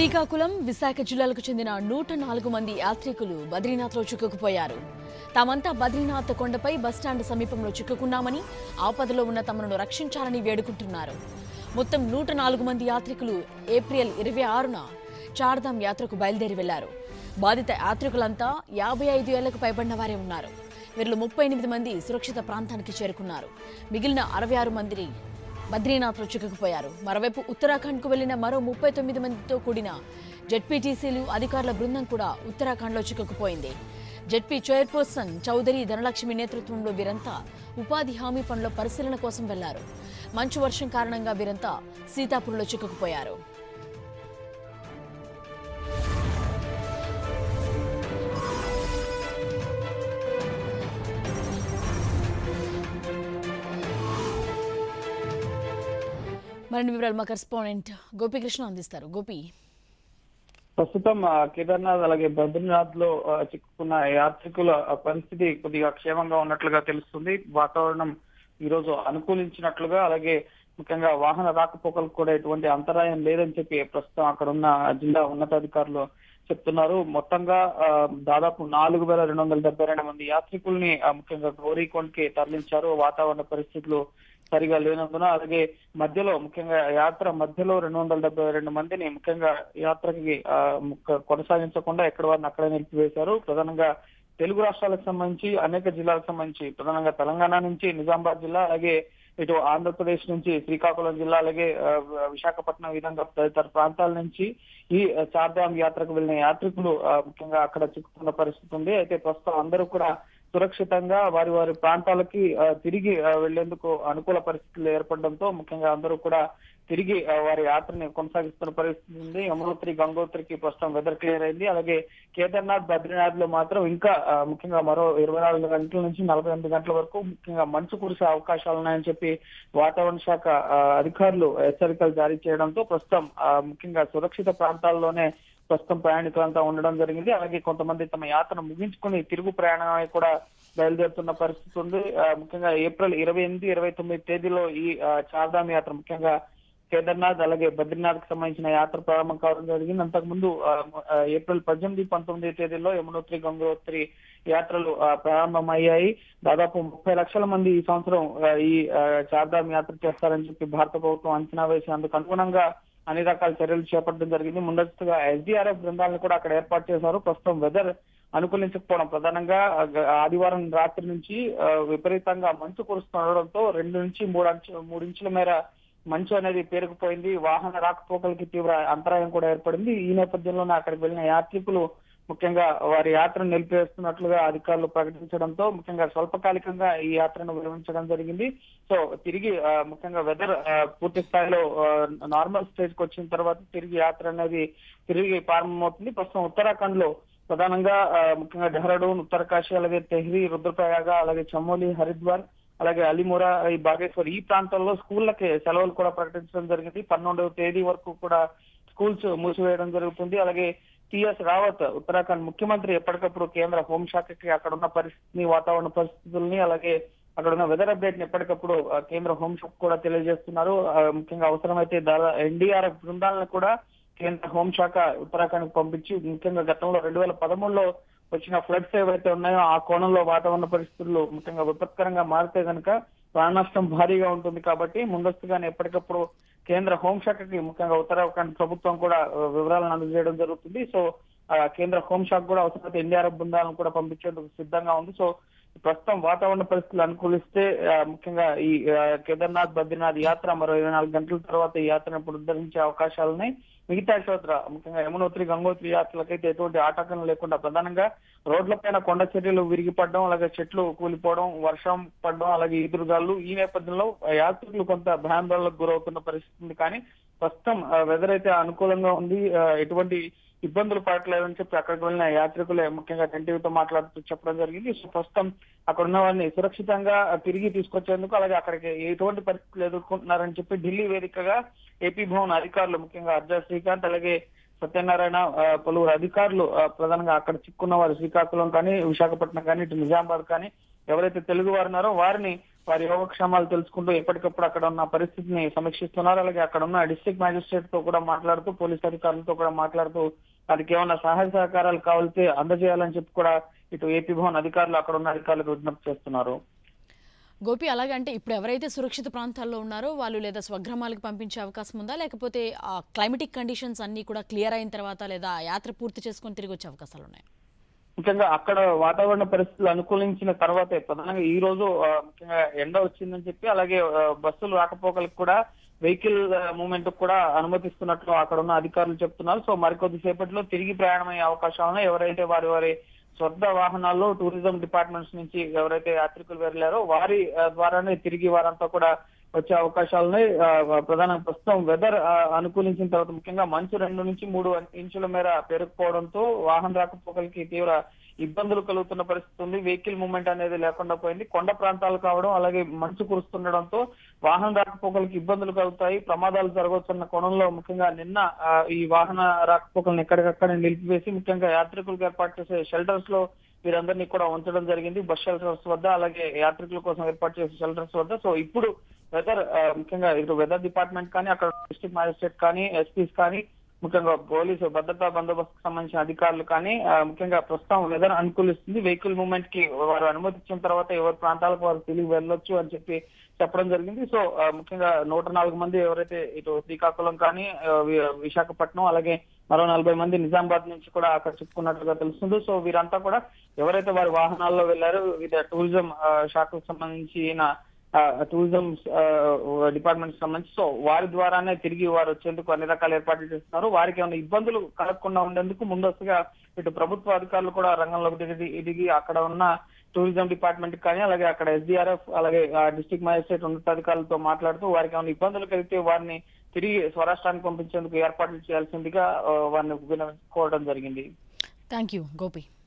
శ్రీకాకుళం విశాఖ జిల్లాలకు చెందిన నూట నాలుగు మంది యాత్రికులు బద్రీనాథ్లో చిక్కుకుపోయారు తామంతా బద్రీనాథ్ కొండపై బస్టాండ్ సమీపంలో చిక్కుకున్నామని ఆపదలో ఉన్న తమను రక్షించాలని వేడుకుంటున్నారు మొత్తం నూట నాలుగు మంది యాత్రికులు ఏప్రిల్ ఇరవై ఆరున చార్ధామ్ యాత్రకు బయలుదేరి వెళ్లారు బాధిత యాత్రికులంతా యాభై ఐదు ఏళ్లకు పైబడిన వారే ఉన్నారు వీరిలో ముప్పై ఎనిమిది మంది సురక్షిత ప్రాంతానికి చేరుకున్నారు మిగిలిన అరవై ఆరు మంది బద్రీనాథ్లో చిక్కుకుపోయారు మరోవైపు ఉత్తరాఖండ్కు వెళ్లిన మరో ముప్పై తొమ్మిది మందితో కూడిన జెడ్పీటీసీలు అధికారుల బృందం కూడా ఉత్తరాఖండ్లో చిక్కుకుపోయింది జెడ్పీ చైర్పర్సన్ చౌదరి ధనలక్ష్మి నేతృత్వంలో వీరంతా ఉపాధి హామీ పనుల పరిశీలన కోసం వెళ్లారు మంచు వర్షం కారణంగా వీరంతా సీతాపూర్లో చిక్కుకుపోయారు మరిన్ని వివరాలు మా కరెస్పాండెంట్ గోపీకృష్ణ అందిస్తారు గోపి ప్రస్తుతం ఆ, కేదార్నాథ్ అలాగే బద్రీనాథ్ లో ఆ, చిక్కుకున్న యాత్రికుల ఆ, పరిస్థితి కొద్దిగా క్షేమంగా ఉన్నట్లుగా తెలుస్తుంది వాతావరణం ఈ రోజు అనుకూలించినట్లుగా అలాగే ముఖ్యంగా వాహన రాకపోకలకు కూడా ఎటువంటి అంతరాయం లేదని చెప్పి ప్రస్తుతం అక్కడ ఉన్న జిల్లా ఉన్నతాధికారులు చెప్తున్నారు మొత్తంగా ఆ, దాదాపు నాలుగు వేల రెండు వందల డెబ్బై రెండు మంది యాత్రికుల్ని ఆ, ముఖ్యంగా గౌరీకొండ్ కి తరలించారు వాతావరణ పరిస్థితులు సరిగా లేనందున అలాగే మధ్యలో ముఖ్యంగా యాత్ర మధ్యలో రెండు వందల డెబ్బై రెండు మందిని ముఖ్యంగా యాత్రకి ఆ, ముక్క- కొనసాగించకుండా ఎక్కడ వారిని అక్కడే నిలిపివేశారు ప్రధానంగా తెలుగు రాష్ట్రాలకు సంబంధించి అనేక జిల్లాలకు సంబంధించి ప్రధానంగా తెలంగాణ నుంచి నిజామాబాద్ జిల్లా అలాగే ఇటు ఆంధ్రప్రదేశ్ నుంచి శ్రీకాకుళం జిల్లా అలాగే ఆ, విశాఖపట్నం ఈ విధంగా తదితర ప్రాంతాల నుంచి ఈ ఆ, చార్ధామ్ యాత్రకు వెళ్ళిన యాత్రికులు ఆ, ముఖ్యంగా అక్కడ చిక్కుకున్న పరిస్థితి ఉంది అయితే ప్రస్తుతం అందరూ కూడా సురక్షితంగా వారి వారి ప్రాంతాలకి ఆ, తిరిగి ఆ, వెళ్లేందుకు అనుకూల పరిస్థితులు ఏర్పడడంతో ముఖ్యంగా అందరూ కూడా తిరిగి ఆ, వారి యాత్రని కొనసాగిస్తున్న పరిస్థితి ఉంది యమునోత్రి గంగోత్రికి ప్రస్తుతం వెదర్ క్లియర్ అయింది అలాగే కేదార్నాథ్ బద్రీనాథ్ లో మాత్రం ఇంకా ఆ, ముఖ్యంగా మరో ఇరవై నాలుగు గంటల నుంచి నలభై ఎనిమిది గంటల వరకు ముఖ్యంగా మంచు కురిసే అవకాశాలు ఉన్నాయని చెప్పి వాతావరణ శాఖ ఆ, అధికారులు హెచ్చరికలు జారీ చేయడంతో ప్రస్తుతం ఆ, ముఖ్యంగా సురక్షిత ప్రాంతాల్లోనే ప్రస్తుతం ప్రయాణికులంతా ఉండడం జరిగింది అలాగే కొంతమంది తమ యాత్ర ముగించుకుని తిరుగు ప్రయాణమై కూడా బయలుదేరుతున్న పరిస్థితి ఉంది ఆ, ముఖ్యంగా ఏప్రిల్ ఇరవై ఎనిమిది ఇరవై తొమ్మిది తేదీలో ఈ ఆ, చార్ధామ్ యాత్ర ముఖ్యంగా కేదార్నాథ్ అలాగే బద్రీనాథ్ కి సంబంధించిన యాత్ర ప్రారంభం కావడం జరిగింది అంతకుముందు ఆ, ఆ, ఏప్రిల్ పద్దెనిమిది పంతొమ్మిది తేదీలో యమునోత్రి గంగోత్రి యాత్రలు ఆ, ప్రారంభమయ్యాయి దాదాపు ముప్పై లక్షల మంది ఈ సంవత్సరం ఆ, ఈ ఆ, చార్ధామ్ యాత్ర చేస్తారని చెప్పి భారత ప్రభుత్వం అంచనా వేసి అందుకు అనుగుణంగా అన్ని రకాల చర్యలు చేపట్టడం జరిగింది ముందస్తుగా ఎస్డీఆర్ఎఫ్ బృందాలను కూడా అక్కడ ఏర్పాటు చేశారు ప్రస్తుతం వెదర్ అనుకూలించకపోవడం ప్రధానంగా ఆ, గ- ఆదివారం రాత్రి నుంచి ఆ, విపరీతంగా మంచు కురుస్తుండడంతో రెండు నుంచి మూడు అంచు మూడు ఇంచుల మేర మంచు అనేది పేరుకుపోయింది వాహన రాకపోకలకి తీవ్ర అంతరాయం కూడా ఏర్పడింది ఈ నేపథ్యంలోనే అక్కడికి వెళ్ళిన యాత్రికులు ముఖ్యంగా వారి యాత్రను నిలిపివేస్తున్నట్లుగా అధికారులు ప్రకటించడంతో ముఖ్యంగా స్వల్పకాలికంగా ఈ యాత్రను విరమించడం జరిగింది సో తిరిగి ఆ, ముఖ్యంగా వెదర్ పూర్తి స్థాయిలో నార్మల్ స్టేజ్ కి వచ్చిన తర్వాత తిరిగి యాత్ర అనేది తిరిగి ప్రారంభమవుతుంది ప్రస్తుతం ఉత్తరాఖండ్ లో ప్రధానంగా ఆ, ముఖ్యంగా డెహ్రాడూన్ ఉత్తరకాశీ అలాగే తెహ్రీ రుద్రప్రయాగ అలాగే చమోలి హరిద్వార్ అలాగే అలిమురా ఈ బాగేశ్వర్ ఈ ప్రాంతాల్లో స్కూళ్ళకి సెలవులు కూడా ప్రకటించడం జరిగింది పన్నెండవ తేదీ వరకు కూడా స్కూల్స్ మూసివేయడం జరుగుతుంది అలాగే టిఎస్ రావత్ ఉత్తరాఖండ్ ముఖ్యమంత్రి ఎప్పటికప్పుడు కేంద్ర హోంశాఖకి అక్కడ ఉన్న పరిస్థితిని వాతావరణ పరిస్థితుల్ని అలాగే అక్కడ ఉన్న వెదర్ అప్డేట్ ని ఎప్పటికప్పుడు ఆ, కేంద్ర హోంశాఖ కూడా తెలియజేస్తున్నారు ఆ, ముఖ్యంగా అవసరమైతే దాదా ఎన్డీఆర్ఎఫ్ బృందాలను కూడా కేంద్ర హోంశాఖ ఉత్తరాఖండ్ కు పంపించి ముఖ్యంగా గతంలో రెండు వేల పదమూడులో వచ్చిన ఫ్లడ్స్ ఏవైతే ఉన్నాయో ఆ కోణంలో వాతావరణ పరిస్థితులు ముఖ్యంగా విపత్కరంగా మారితే కనుక ప్రాణ నష్టం భారీగా ఉంటుంది కాబట్టి ముందస్తుగానే ఎప్పటికప్పుడు కేంద్ర హోంశాఖకి ముఖ్యంగా ఉత్తరాఖండ్ ప్రభుత్వం కూడా ఆ, వివరాలను అందజేయడం జరుగుతుంది సో ఆ, కేంద్ర హోంశాఖ కూడా అవసరమైతే ఎన్డీఆర్ఎఫ్ బృందాలను కూడా పంపించేందుకు సిద్ధంగా ఉంది సో ప్రస్తుతం వాతావరణ పరిస్థితులు అనుకూలిస్తే ఆ, ముఖ్యంగా ఈ ఆ, కేదార్నాథ్ బద్రీనాథ్ యాత్ర మరో ఇరవై నాలుగు గంటల తర్వాత ఈ యాత్రను పునరుద్ధరించే అవకాశాలు ఉన్నాయి మిగతా చోట్ల ముఖ్యంగా యమునోత్రి గంగోత్రి యాత్రలకైతే ఎటువంటి ఆటంకం లేకుండా ప్రధానంగా రోడ్లపైన కొండ చర్యలు విరిగిపడడం అలాగే చెట్లు కూలిపోవడం వర్షం పడడం అలాగే ఈదురుగాలు ఈ నేపథ్యంలో యాత్రికులు కొంత భయాందోళనకు గురవుతున్న పరిస్థితి ఉంది కానీ ప్రస్తుతం వెదర్ అయితే అనుకూలంగా ఉంది ఆ, ఎటువంటి ఇబ్బందులు పడట్లేదని చెప్పి అక్కడికి వెళ్ళిన యాత్రికులే ముఖ్యంగా ఎన్టీవీతో మాట్లాడుతూ చెప్పడం జరిగింది సో ప్రస్తుతం అక్కడ ఉన్న వారిని సురక్షితంగా తిరిగి తీసుకొచ్చేందుకు అలాగే అక్కడికి ఎటువంటి పరిస్థితులు ఎదుర్కొంటున్నారని చెప్పి ఢిల్లీ వేదికగా ఏపీ భవన్ అధికారులు ముఖ్యంగా అర్జా శ్రీకాంత్ అలాగే సత్యనారాయణ ఆ, పలువురు అధికారులు ఆ, ప్రధానంగా అక్కడ చిక్కున్న వారు శ్రీకాకుళం కానీ విశాఖపట్నం కానీ ఇటు నిజామాబాద్ కానీ ఎవరైతే తెలుగు వారు ఉన్నారో వారిని వారి యోగక్షేమాలు తెలుసుకుంటూ ఎప్పటికప్పుడు అక్కడ ఉన్న పరిస్థితిని సమీక్షిస్తున్నారు అలాగే అక్కడ ఉన్న డిస్ట్రిక్ట్ మ్యాజిస్ట్రేట్ తో కూడా మాట్లాడుతూ పోలీస్ అధికారులతో కూడా మాట్లాడుతూ వారికి ఏమైనా సహాయ సహకారాలు కావాలితే అందజేయాలని చెప్పి కూడా ఇటు ఏపీ భవన్ అధికారులు అక్కడ ఉన్న అధికారులకు విజ్ఞప్తి చేస్తున్నారు గోపి అలాగే అంటే ఇప్పుడు ఎవరైతే సురక్షిత ప్రాంతాల్లో ఉన్నారో వాళ్ళు లేదా స్వగ్రామాలకు పంపించే అవకాశం ఉందా లేకపోతే ఆ క్లైమేటిక్ కండిషన్స్ అన్నీ కూడా క్లియర్ అయిన తర్వాత లేదా ఆ యాత్ర పూర్తి చేసుకొని తిరిగి వచ్చే అవకాశాలు ఉన్నాయి ముఖ్యంగా అక్కడ వాతావరణ పరిస్థితులు అనుకూలించిన తర్వాతే ప్రధానంగా ఈ రోజు ఆ, ముఖ్యంగా ఎండ వచ్చిందని చెప్పి అలాగే ఆ, బస్సులు రాకపోకలకు కూడా వెహికల్ మూవ్మెంట్ కూడా అనుమతిస్తున్నట్లు అక్కడ ఉన్న అధికారులు చెప్తున్నారు సో మరికొద్ది సేపట్లో తిరిగి ప్రయాణమయ్యే అవకాశాలను ఎవరైతే వారి వారి స్వంత వాహనాల్లో టూరిజం డిపార్ట్మెంట్స్ నుంచి ఎవరైతే యాత్రికులు వెళ్ళారో వారి ఆ, ద్వారానే తిరిగి వారంతా కూడా వచ్చే అవకాశాలని ఆ, ప్రధాన ప్రస్తుతం వెదర్ అనుకూలించిన తర్వాత ముఖ్యంగా మంచు రెండు నుంచి మూడు ఇంచుల మేర పెరుగుకోవడంతో వాహన రాకపోకలకి తీవ్ర ఇబ్బందులు కలుగుతున్న పరిస్థితి ఉంది వెహికల్ మూవ్మెంట్ అనేది లేకుండా పోయింది కొండ ప్రాంతాలు కావడం అలాగే మంచు కురుస్తుండడంతో వాహన రాకపోకలకి ఇబ్బందులు కలుగుతాయి ప్రమాదాలు జరగవచ్చున్న కోణంలో ముఖ్యంగా నిన్న ఆ, ఈ వాహన రాకపోకలను ఎక్కడికక్కడ నిలిపివేసి ముఖ్యంగా యాత్రికులకు ఏర్పాటు చేసే షెల్టర్స్ లో వీరందరినీ కూడా ఉంచడం జరిగింది బస్ షెల్టర్స్ వద్ద అలాగే యాత్రికుల కోసం ఏర్పాటు చేసే షెల్టర్స్ వద్ద సో ఇప్పుడు వెదర్ ముఖ్యంగా ఇటు వెదర్ డిపార్ట్మెంట్ కానీ అక్కడ డిస్ట్రిక్ట్ మ్యాజిస్ట్రేట్ కానీ ఎస్పీస్ కానీ ముఖ్యంగా పోలీసు భద్రతా బందోబస్తుకు సంబంధించిన అధికారులు కానీ ఆ, ముఖ్యంగా ప్రస్తుతం వెదర్ అనుకూలిస్తుంది వెహికల్ మూవ్మెంట్ కి వారు అనుమతి ఇచ్చిన తర్వాత ఎవరి ప్రాంతాలకు వారు తిరిగి వెళ్ళొచ్చు అని చెప్పి చెప్పడం జరిగింది సో ఆ, ముఖ్యంగా నూట నాలుగు మంది ఎవరైతే ఇటు శ్రీకాకుళం కానీ ఆ, వి- విశాఖపట్నం అలాగే మరో నలభై మంది నిజామాబాద్ నుంచి కూడా అక్కడ చెప్పుకున్నట్లుగా తెలుస్తుంది సో వీరంతా కూడా ఎవరైతే వారి వాహనాల్లో వెళ్లారో ఇది టూరిజం ఆ, శాఖకు సంబంధించిన ఆ, టూరిజం ఆ, డిపార్ట్మెంట్ సంబంధించి సో వారి ద్వారానే తిరిగి వారు వచ్చేందుకు అన్ని రకాల ఏర్పాట్లు చేస్తున్నారు వారికి ఏమైనా ఇబ్బందులు కలగకుండా ఉండేందుకు ముందస్తుగా ఇటు ప్రభుత్వ అధికారులు కూడా రంగంలోకి దిగి దిగి అక్కడ ఉన్న టూరిజం డిపార్ట్మెంట్ కానీ అలాగే అక్కడ ఎస్డిఆర్ఎఫ్ అలాగే డిస్ట్రిక్ట్ మ్యాజిస్ట్రేట్ ఉన్నతాధికారులతో మాట్లాడుతూ వారికి ఏమైనా ఇబ్బందులు కలిగితే వారిని తిరిగి స్వరాష్ట్రానికి పంపించేందుకు ఏర్పాట్లు చేయాల్సిందిగా ఆ, వారిని వినవించుకోవడం జరిగింది థ్యాంక్ యూ గోపి